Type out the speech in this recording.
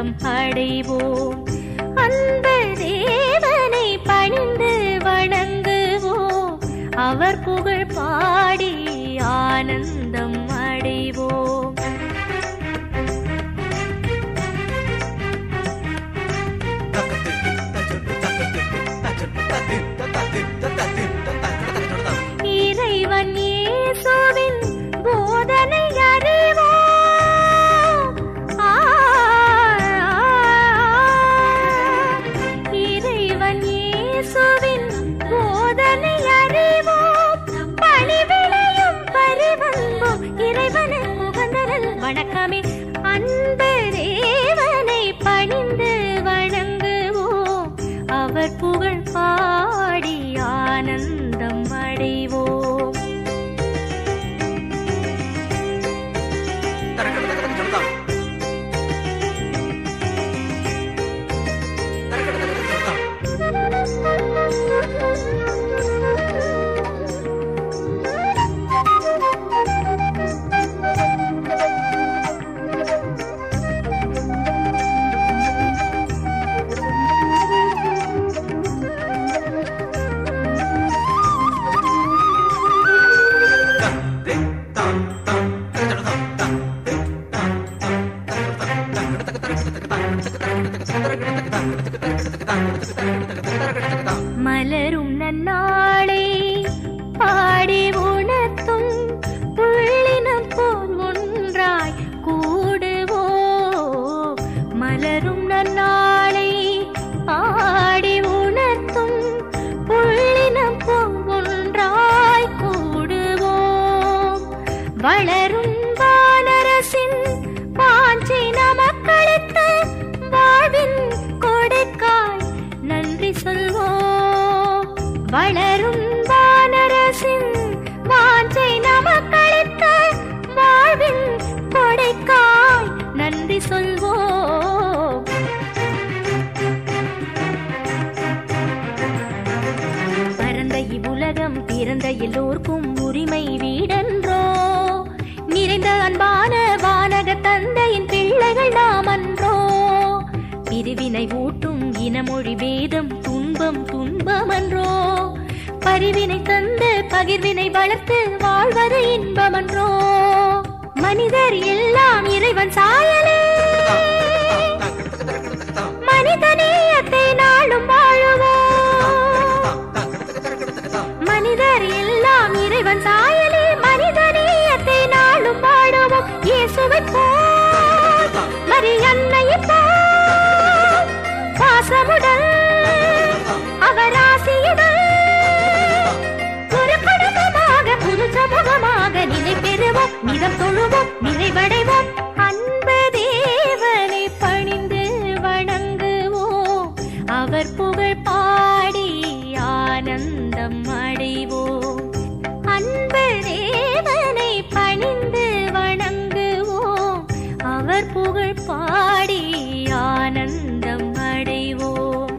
ஆனந்தம் அடைவோம் அன்பு தேவனை பணிந்து வணங்குவோம் அவர் புகழ் பாடி ஆனந்தம் அடைவோம் இறைவன் இயேசுவின் போதனை அறிவோம் ஆ, இறைவன் இயேசுவின் போதனை அறிவோம் பணிவிளையும் பரிவன்போம் இறைவனுக்கு உகந்தனல் வணக்கமே அன்பு தேவனை பணிந்து வணங்குவோம் அவர் புகழ் பாடி ஆனந்தம் அடைவோம் மலரும் நன்னாளே பாடி உணர்த்தும் புள்ளினம் போல் ஒன்றாய் கூடுவோ மலரும் நன்னாளை பாடி உணர்த்தும் புள்ளினம் போல் ஒன்றாய் கூடுவோம் வளரும் வானரசின் பாஞ்சி நமக்களித்து வாழ்வின் கொடுக்காய் நன்றி சொல்வோம் வளரும் வானரசின் வாஞ்சை நமக்களித்த வாழ்வின் கொடைக்காய் நன்றி சொல்வோம் பரந்த இவ்வுலகம் பிறந்த எல்லோர்க்கும் உரிமை வீடன்றோ நிறைந்த அன்பான வானக தந்தையின் பிள்ளைகள் நாம் அன்றோ பிரிவினை ஊட்டும் இனமொழி வேதம் துன்பம் துன்பமன்றோ பரிவினை தந்து பகிர்வினை வளர்த்து வாழ்வது இன்பமன்றோ மனிதர் எல்லாம் இறைவன் சாயலே மனிதநேயத்தை நாளும் வாழுவோம் மனிதர் எல்லாம் இறைவன் சாயலே மனிதநேயத்தை நாளும் வாழுவோம் இயேசுவை போல் மரியன்னையை போல் பாசமுடன் அவர் ஆசியுடன் ஒரு குடும்பமாக புது சமூகமாக நிலை பெறுவோம் நிறம் தொழுவோம் நிறைவடைவோம் அன்பு தேவனை பணிந்து வணங்குவோம் அவர் புகழ் பாடி ஆனந்தம் அடைவோம் அன்பு தேவனை பணிந்து வணங்குவோம் அவர் புகழ் பாடி ஆனந்தம் அடைவோம்